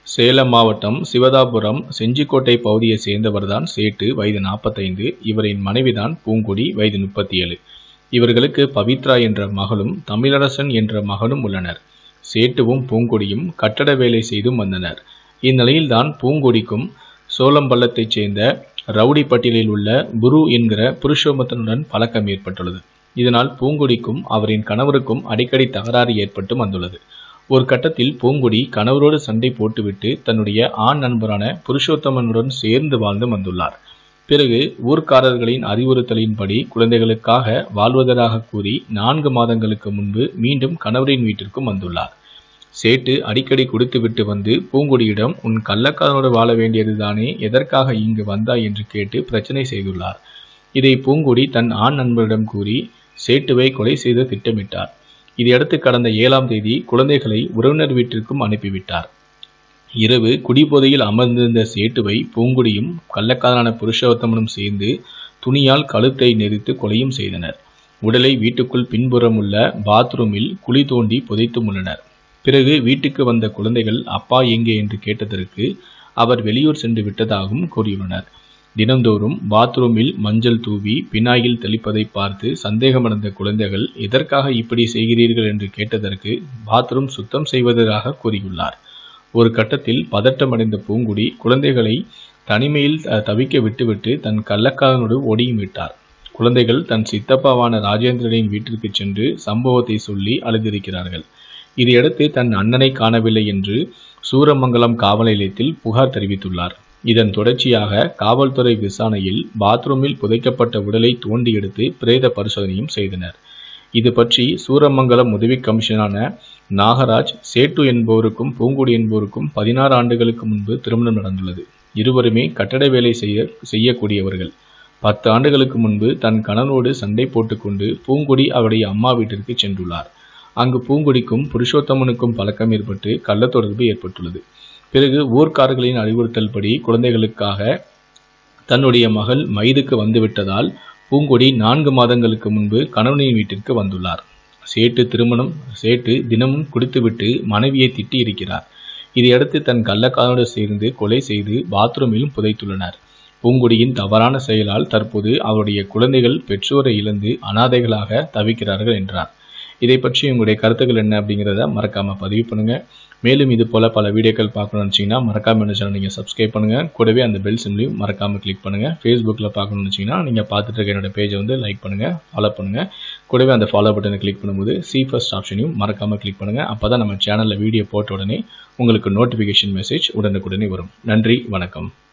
சேலம் மாவட்டம் சிவதாபுரம் செஞ்சிக்கோட்டை பகுதியைச் சேர்ந்தவர்தான் சேட்டு வயது நாற்பத்தைந்து இவரின் மனைவிதான் பூங்கொடி வயது முப்பத்தி ஏழு இவர்களுக்கு பவித்ரா என்ற மகளும் தமிழரசன் என்ற மகனும் உள்ளனர் சேட்டுவும் பூங்கொடியும் கட்டட வேலை செய்தும் வந்தனர் இந்நிலையில்தான் பூங்கொடிக்கும் சோளம்பள்ளத்தைச் சேர்ந்த ரவுடிப்பட்டியலில் உள்ள குரு என்கிற புருஷோத்தமனுடன் பழக்கம் ஏற்பட்டுள்ளது இதனால் பூங்கொடிக்கும் அவரின் கணவருக்கும் அடிக்கடி தகராறு ஏற்பட்டு வந்துள்ளது ஒரு கட்டத்தில் பூங்குடி கணவரோடு சண்டை போட்டுவிட்டு தன்னுடைய ஆண் நண்பரான புருஷோத்தமனுடன் சேர்ந்து வாழ்ந்து வந்துள்ளார் பிறகு ஊர்க்காரர்களின் அறிவுறுத்தலின்படி குழந்தைகளுக்காக வாழ்வதாக கூறி நான்கு மாதங்களுக்கு முன்பு மீண்டும் கணவரின் வீட்டிற்கும் வந்துள்ளார் சேட்டு அடிக்கடி குடித்துவிட்டு வந்து பூங்குடியிடம் உன் கள்ளக்காரனோடு வாழ வேண்டியதுதானே எதற்காக இங்கு வந்தாய் என்று கேட்டு பிரச்சனை செய்துள்ளார் இதை பூங்குடி தன் ஆண் நண்பரிடம் கூறி சேட்டுவை கொலை செய்து திட்டமிட்டார் இதையடுத்து கடந்த ஏழாம் தேதி குழந்தைகளை உறவினர் வீட்டிற்கும் அனுப்பிவிட்டார் இரவு குடிபோதையில் அமர்ந்திருந்த சேட்டுவை பூங்குடியும் கள்ளக்காதலான புருஷோத்தமனும் சேர்ந்து துணியால் கழுத்தை நெரித்து கொலையும் செய்தனர் உடலை வீட்டுக்குள் பின்புறம் உள்ள பாத்ரூமில் குழி தோண்டி புதைத்தும் உள்ளனர் பிறகு வீட்டுக்கு வந்த குழந்தைகள் அப்பா எங்கே என்று கேட்டதற்கு அவர் வெளியூர் சென்று விட்டதாகவும் கூறியுள்ளனர் தினந்தோறும் பாத்ரூமில் மஞ்சள் தூவி பினாயில் தெளிப்பதை பார்த்து சந்தேகமடைந்த குழந்தைகள் எதற்காக இப்படி செய்கிறீர்கள் என்று கேட்டதற்கு பாத்ரூம் சுத்தம் செய்வதற்காக கூறியுள்ளார் ஒரு கட்டத்தில் பதட்டமடைந்த பூங்குடி குழந்தைகளை தனிமையில் தவிக்க விட்டுவிட்டு தன் கள்ளக்காரனோடு ஓடியும் விட்டார் குழந்தைகள் தன் சித்தப்பாவான ராஜேந்திரனின் வீட்டிற்கு சென்று சம்பவத்தை சொல்லி அழுதிருக்கிறார்கள் இதையடுத்து தன் அண்ணனை காணவில்லை என்று சூரமங்கலம் காவல் நிலையத்தில் புகார் தெரிவித்துள்ளார் இதன் தொடர்ச்சியாக காவல்துறை விசாரணையில் பாத்ரூமில் புதைக்கப்பட்ட உடலை தோண்டி எடுத்து பிரேத பரிசோதனையும் செய்தனர் இது பற்றி சூரமங்கலம் உதவி கமிஷனரான நாகராஜ் சேட்டு என்பவருக்கும் பூங்குடி என்பவருக்கும் பதினாறு ஆண்டுகளுக்கு முன்பு திருமணம் நடந்துள்ளது இருவருமே கட்டட வேலை செய்ய செய்யக்கூடியவர்கள் பத்து ஆண்டுகளுக்கு முன்பு தன் கணவனோடு சண்டை போட்டுக்கொண்டு பூங்குடி அவருடைய அம்மா வீட்டிற்கு சென்றுள்ளார் அங்கு பூங்குடிக்கும் புருஷோத்தமனுக்கும் பழக்கம் ஏற்பட்டு கள்ள தொடர்பு ஏற்பட்டுள்ளது பிறகு ஊர்க்காரர்களின் அறிவுறுத்தல் படி குழந்தைகளுக்காக தன்னுடைய மகள் மைதுக்கு வந்துவிட்டதால் பூங்கொடி நான்கு மாதங்களுக்கு முன்பு கணவனின் வீட்டிற்கு வந்துள்ளார் சேட்டு திருமணம் சேட்டு தினமும் குடித்துவிட்டு மனைவியை திட்டி இருக்கிறார் இதையடுத்து தன் கள்ளக்காரனோடு சேர்ந்து கொலை செய்து பாத்ரூமிலும் புதைத்துள்ளனர் பூங்குடியின் தவறான செயலால் தற்போது அவருடைய குழந்தைகள் பெற்றோரை இழந்து அனாதைகளாக தவிக்கிறார்கள் என்றார் இதை பற்றி உங்களுடைய கருத்துக்கள் என்ன அப்படிங்கிறத மறக்காம பதிவு பண்ணுங்க மேலும் இது போல பல வீடியோக்கள் பார்க்கணும்னு நினச்சிங்கன்னா மறக்காம என்ன சேனல் நீங்கள் சப்ஸ்கிரைப் பண்ணுங்க கூடவே அந்த பெல் சிம்லையும் மறக்காம கிளிக் பண்ணுங்க ஃபேஸ்புக்கில் பார்க்கணும்னு நினச்சிங்கன்னா நீங்கள் பார்த்துட்டு இருக்க என்னோட பேஜை வந்து லைக் பண்ணுங்க ஃபாலோ பண்ணுங்க கூடவே அந்த ஃபாலோ பட்டனை கிளிக் பண்ணும்போது சி ஃபர்ஸ்ட் ஆப்ஷனையும் மறக்காம கிளிக் பண்ணுங்க அப்போ தான் நம்ம சேனலில் வீடியோ போட்ட உடனே உங்களுக்கு நோட்டிஃபிகேஷன் மெசேஜ் உடனுக்குடனே வரும் நன்றி வணக்கம்